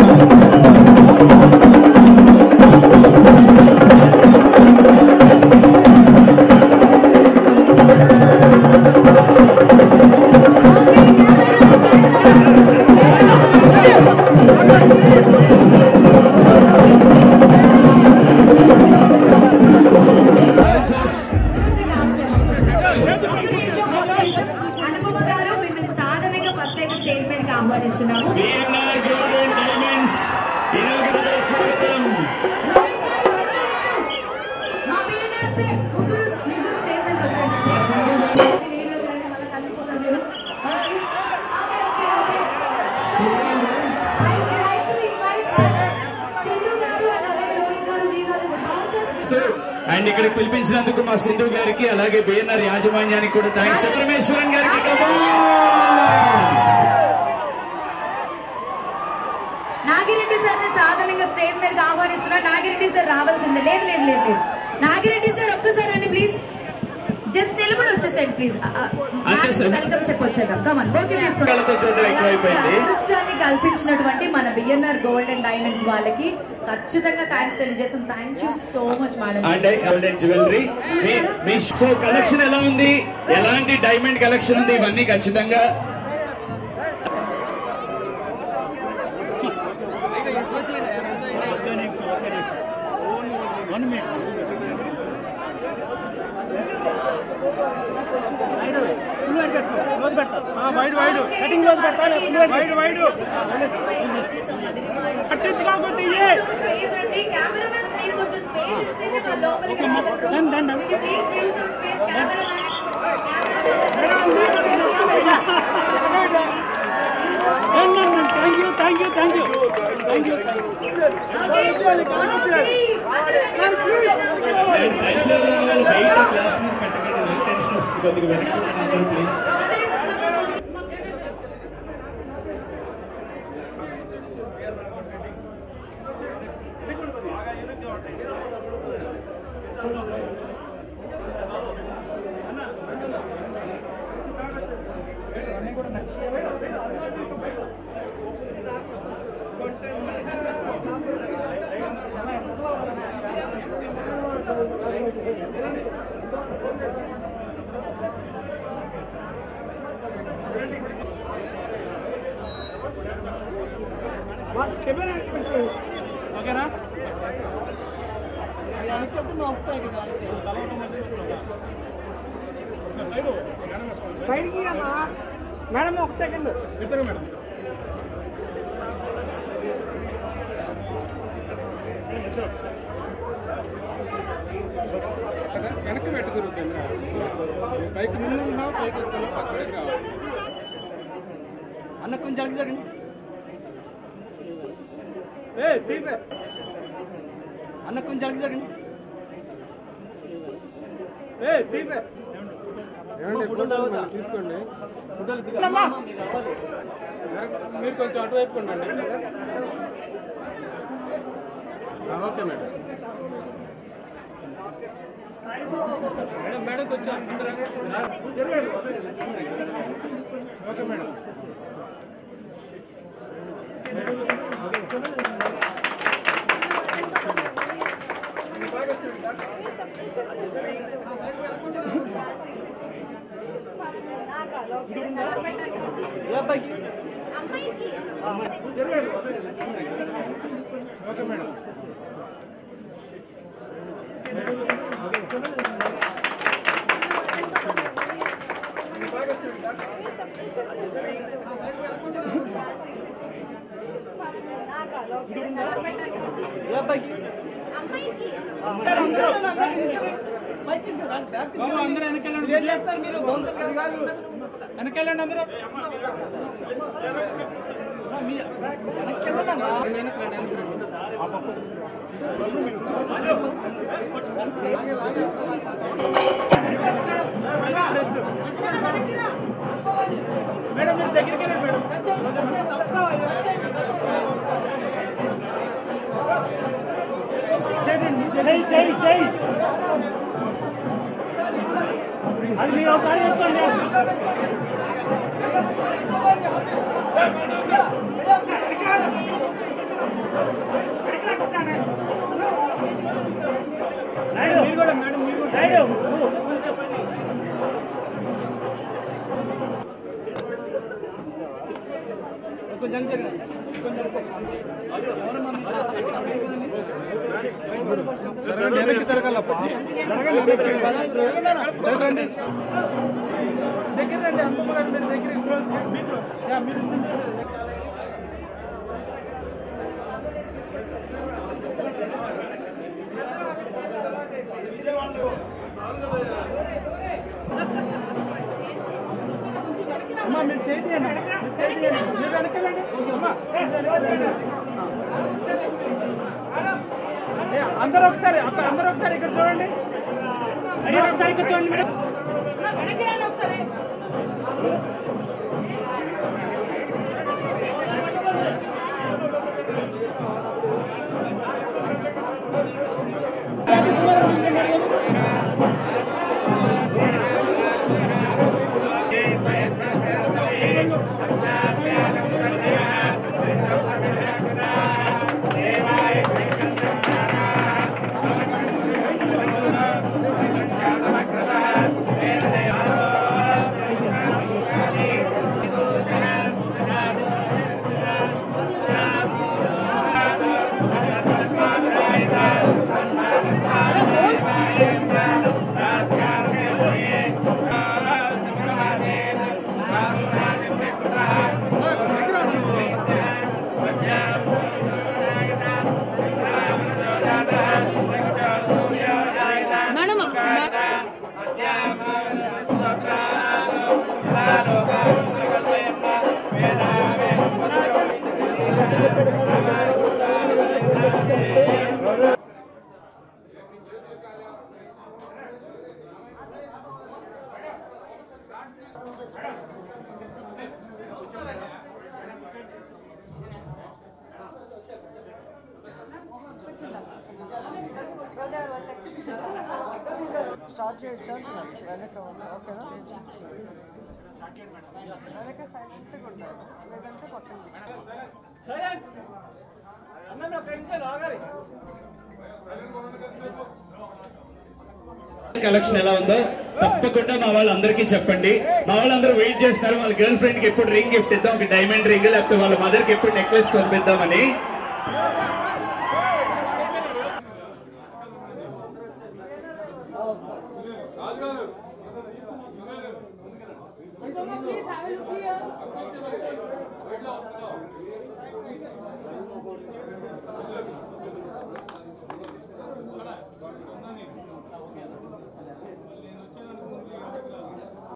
అనుపమ గారు మిమ్మల్ని సాధారణంగా ఫస్ట్ అయితే స్టేజ్ మీదకి ఆహ్వానిస్తున్నాము బిఎన్ఆర్ గోల్డెన్ డైమండ్స్ ఇనాగరేటర్ స్వాగతం మా PNRC ముగ్గురు ముగ్గురు స్టేజ్ మీదకి వచ్చేయండి. వీడియోలోకి రండి, మళ్ళీ కలిసిపోతారు మీరు. Okay? Okay, okay, okay. So, I would like to invite us, Sindhu garu and అలాగే Rohit garu, these are the sponsors. And ఇక్కడికి పిలిపించినందుకు మా సింధు గారికి అలాగే బిఎన్ఆర్ యాజమాన్యానికి కూడా థ్యాంక్స్ చంద్రమేశ్వరన్ గారికి come on! నాగిరెడ్డి సార్ ని సాధారణంగా స్టేజ్ మీదకి ఆహ్వానిస్తున్నారు నాగిరెడ్డి సార్ రావాల్సిందే లేదు లేదు లేదు లేదు నాగిరెడ్డి సార్ ఒక్కసారి అండి ప్లీజ్ జస్ట్ నిలబడి వచ్చేసేయండి ప్లీజ్ అంతే సార్. వెల్కమ్ చెప్పొచ్చేద్దాం కమన్ ఓకే కళ్ళతో చూడడం ఎక్కువైపోయింది. అదృష్టాన్ని కల్పించినటువంటి మన బిఎన్ఆర్ గోల్డ్ అండ్ డైమండ్స్ వాళ్ళకి ఖచ్చితంగా థ్యాంక్స్ తెలియజేస్తాం thank you so much madam and golden jewellery మీ మీ సో కలెక్షన్ ఎలా ఉంది ఎలాంటి డైమండ్ కలెక్షన్ ఉంది ఇవన్నీ ఖచ్చితంగా వైడ్ వైడ్ కటింగ్ రోజు పెట్టాలి వైడ్ వైడ్ కట్టించి కాకపోతే ఇయ్యే స్పేస్ అండి కెమెరామెన్స్ మీరు కొంచెం స్పేస్ ఇస్తేనే వాళ్ళు లోపలికి రాగలరు Done, done, done. Will you please leave some space cameramens thank you thank you thank you thank you బయట క్లాస్ మీద పెట్టకండి టెన్షన్ వస్తుంది కొద్దిగా వెనక్కి ప్లీజ్ ఓకేనా సైడ్కి అమ్మా మేడం ఒక సెకండ్ ఇద్దరు మేడం వెనక్కి పెట్టుకురు కెమెరా పైకి ముందు ఉన్నావు పైకి వస్తున్నావు పక్కనే కావాలి అన్న కొంచెం జరగ జరగండి ఏ తీసే అన్న కొంచెం జరగ జరగండి ఏ తీసే తీసుకోండి మీరు కొంచెం అటువైపు ఉండండి ఓకే మేడం మేడం మేడం కొంచెం ఓకే మేడం ఏ అబ్బాయికి ఓకే మేడం ఏ అబ్బాయికి బాబు, అందరూ వెనకెళ్ళండి ఏం చేస్తారు మీరు వెనకెళ్ళండి అందరూ మీ- వెనక్కెళ్ళండి అన్నా. వెనక్కి రండి, వెనక్కి రండి. ఆ పక్క. మేడం మీరు దగ్గరికి వెళ్ళండి మేడం చేయండి చేయి చేయి చేయి అది మీరు ఒకసారి చేసుకోండి మీరు కూడా మేడం మీరు కూడా కొంచెం జరగండి. కొంచెం జరగండి వెనక్కి జరగాలప్పా జరగండి వెనక్కి. జరగండి దగ్గర రండి అమ్మమ్మ గారు మీరు దగ్గర మీరు యా, మీరు అమ్మా మీరు చేయండి మీరు చేయండి మీరు వెనకాలండి అమ్మా ఏ, అందరూ ఒకసారి అక్కడ అందరూ ఒకసారి ఇక్కడ చూడండి అందరూ ఒకసారి ఇక్కడ చూడండి మేడం స్టార్ట్ చేయొచ్చా అంటున్నాను వెనక ఉన్న ఓకేనా వెనక సైలెంట్గా ఉండాలి లేదంటే పక్కన కలెక్షన్ ఎలా ఉందో తప్పకుండా మా వాళ్ళందరికీ చెప్పండి మా వాళ్ళందరూ వెయిట్ చేస్తున్నారు వాళ్ళ గర్ల్ ఫ్రెండ్ కి ఎప్పుడు రింగ్ గిఫ్ట్ ఇద్దాం ఒక డైమండ్ రింగ్ లేకపోతే వాళ్ళ మదర్ కి ఎప్పుడు నెక్లెస్ కొనిపిద్దామని